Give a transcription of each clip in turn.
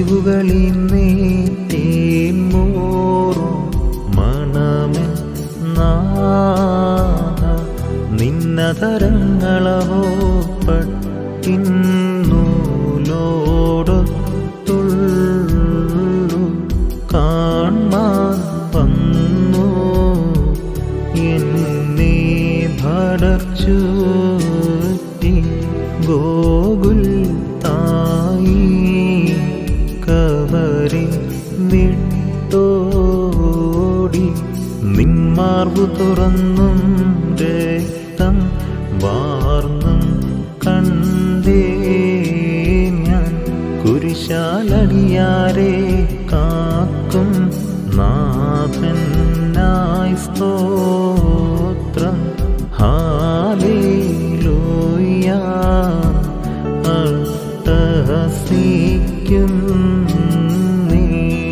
ചുളിവുകളിന്നേ തേൻമോറും മണമേ നാഥ നിന്നതരങ്ങളഹോ പട്ടിന്നൂലോട് തുള്ളു കാൺമാൻ വന്നു എന്നെ ഭടർച്ചൂറ്റി ഗോകുൽ തായി കവരെ വിട്ടോടി നിന്മാർവു തുറന്നും രക്തം വാർന്നും കണ്ടേ ഞാൻ കുരിശാലടിയാരെ കാക്കും നാഥനായി സ്തോത്രം ഹാലേലൂയ അട്ടഹസിക്കും നീ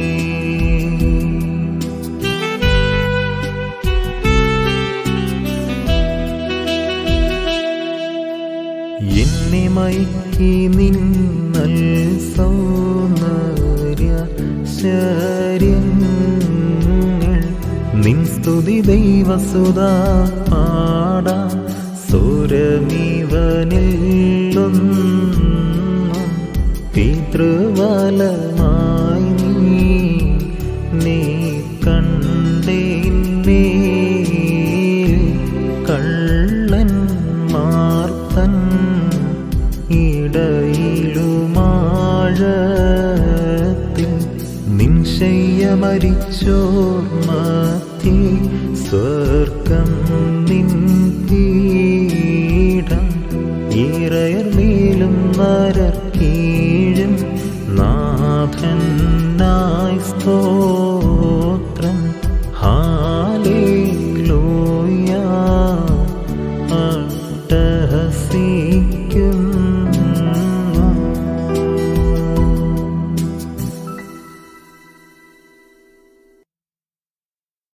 എന്നെ മയക്കി നിന്നൽ സൗന്ദര്യ ശര്യങ്ങൾ നിൻ സ്തുതി ദൈവസുത പാടാ സുരമിവനില്ലൊന്നും പിതൃവലമായി നീ നീ കണ്ടേന്നേ കള്ളൻ മാർത്തൻ ഇടയിലുമാഴത്തിൽ നിൻശയ്യ മരിച്ചോർ മത്തി സ്വർഗം നിൻ പീഠം ഈറയർ മേലും നരർ കീഴും നാഥനായി സ്തോ